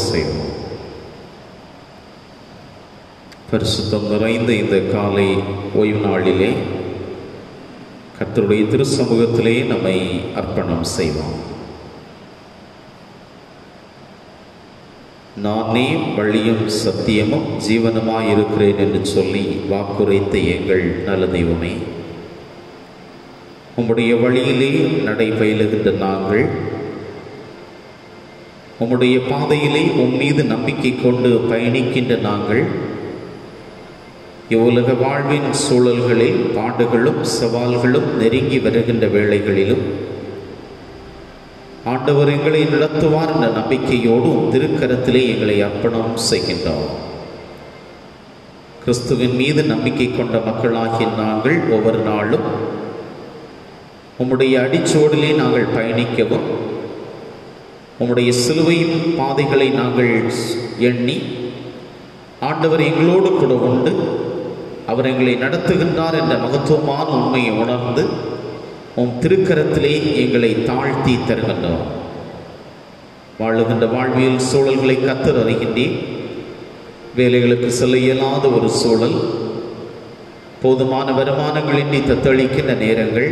செய்வோம் பரிசுத்தம் நிறைந்த இந்த காலை ஓய்வு நாளிலே கர்த்தருடைய திருச்சமூகத்திலே நம்மை அர்ப்பணம் செய்வோம் நானே வழியும் சத்தியமும் ஜீவனமாய் இருக்கிறேன் என்று சொல்லி வாக்குரைத்த எங்கள் நல்ல தெய்வமே உம்முடைய வழியிலே நடைபயிலுகின்ற நாங்கள் உம்முடைய பாதையிலே உம் மீது நம்பிக்கை கொண்டு பயணிக்கின்ற நாங்கள் இவ்வுலக வாழ்வின் சூழல்களில் பாடுகளும் சவால்களும் நெருங்கி வருகின்ற வேளைகளிலும் ஆண்டவர் எங்களை நடத்துவார் என்ற நம்பிக்கையோடு உம் திருக்கரத்திலே எங்களை அர்ப்பணம் செய்கின்றோம் கிறிஸ்துவின் மீது நம்பிக்கை கொண்ட மக்களாகிய நாங்கள் ஒவ்வொரு நாளும் உம்முடைய அடிச்சோடிலே நாங்கள் பயணிக்கவும் உம்முடைய சிலுவையின் பாதைகளை நாங்கள் எண்ணி ஆண்டவர் எங்களோடு கூட உண்டு அவர் எங்களை நடத்துகின்றார் என்ற மகத்துவமான உண்மையை உணர்ந்து உம் திருக்கரத்திலே எங்களை தாழ்த்தி தருகின்றோம் வாழுகின்ற வாழ்வியல் சூழல்களை கத்தர் அறிகின்றேன் வேலைகளுக்கு செல்ல இயலாத ஒரு சூழல் போதுமான வருமானங்களின்றி தத்தளிக்கின்ற நேரங்கள்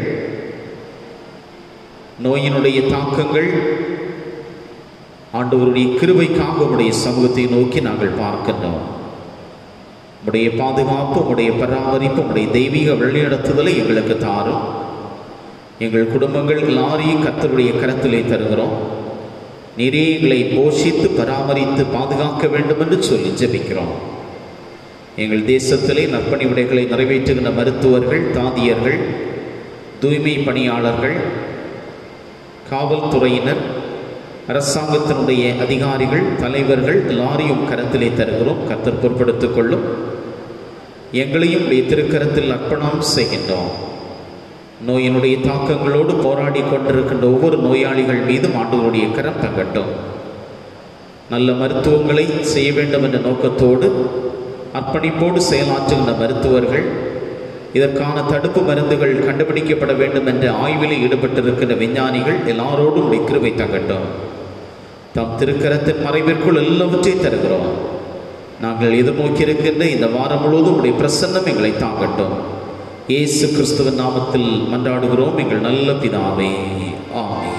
நோயினுடைய தாக்கங்கள் ஆண்டவருடைய கிருபைக்காக உடைய சமூகத்தை நோக்கி நாங்கள் பார்க்கின்றோம் உடைய பாதுகாப்பு உடைய பராமரிப்பு உடைய தெய்வீக வழிநடத்துதலை எங்களுக்கு தாரும் எங்கள் குடும்பங்கள் எல்லாரையும் கத்தருடைய கரத்திலே தருகிறோம் நீரே எங்களை போஷித்து பராமரித்து பாதுகாக்க வேண்டும் என்று சொல்லி ஜெபிக்கிறோம் எங்கள் தேசத்திலே நற்பணி விடைகளை நிறைவேற்றுகின்ற மருத்துவர்கள் தாதியர்கள் தூய்மை பணியாளர்கள் காவல்துறையினர் அரசாங்கத்தினுடைய அதிகாரிகள் தலைவர்கள் எல்லாரையும் கரத்திலே தருகிறோம் கத்தர் பொருட்படுத்திக் கொள்ளும் எங்களையும் உடைய திருக்கரத்தில் அர்ப்பணம் செய்கின்றோம் நோயினுடைய தாக்கங்களோடு போராடி கொண்டிருக்கின்ற ஒவ்வொரு நோயாளிகள் மீதும் ஆண்டவருடைய கரம் தங்கட்டும் நல்ல மருத்துவங்களை செய்ய வேண்டும் என்ற நோக்கத்தோடு அர்ப்பணிப்போடு செயலாற்றுகின்ற மருத்துவர்கள் இதற்கான தடுப்பு மருந்துகள் கண்டுபிடிக்கப்பட வேண்டும் என்ற ஆய்வில் ஈடுபட்டிருக்கின்ற விஞ்ஞானிகள் எல்லாரோடும் உடைய கிருபை தங்கட்டும் தம் திருக்கரத்தின் மறைவிற்குள் எல்லாவற்றையும் தருகிறோம் நாங்கள் எதிர்நோக்கி இருக்கின்ற இந்த வாரம் முழுவதும் உடைய பிரசன்னம் எங்களை தாங்கட்டும் இயேசு கிறிஸ்துவின் நாமத்தில் மன்றாடுகிறோம் எங்கள் நல்ல பிதாவே ஆமென்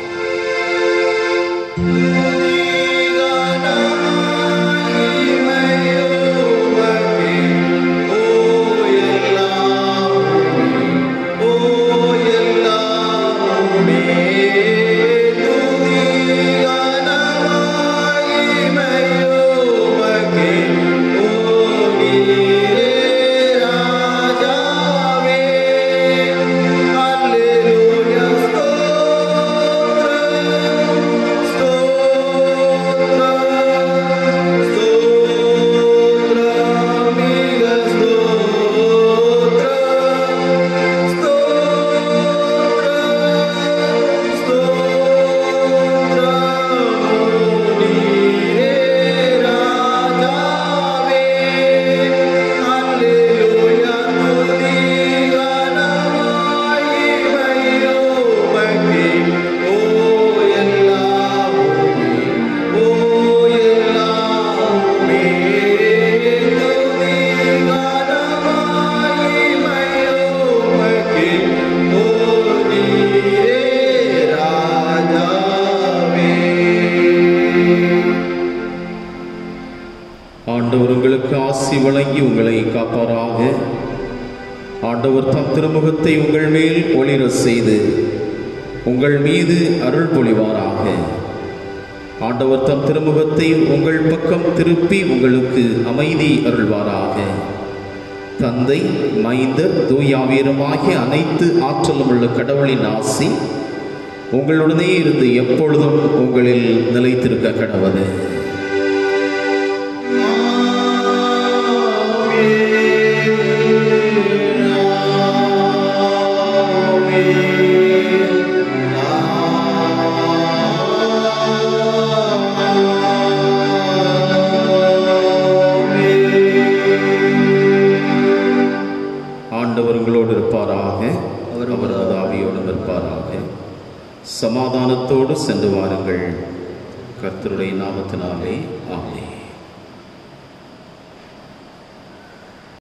ஆண்டவர் உங்களுக்கு ஆசி வழங்கி உங்களை காப்பாராக ஆண்டவர் தம் திருமுகத்தை உங்கள் மேல் ஒளிர செய்து உங்கள் மீது அருள் பொழிவாராக ஆண்டவர் தம் திருமுகத்தை உங்கள் பக்கம் திருப்பி உங்களுக்கு அமைதி அருள்வாராக தந்தை மைந்தர் தூயாவீரமாகிய அனைத்து ஆற்றலும் உள்ள கடவுளின் ஆசி உங்களுடனே இருந்து எப்பொழுதும் உங்களில் நிலைத்திருக்க கடவுள் ஆண்டவர் உங்களோடு இருப்பாராக அவர் அவரது ஆவியோடு இருப்பாராக சமாதானத்தோடு சென்று வாருங்கள் கர்த்தருடைய நாமத்தினாலே ஆமென்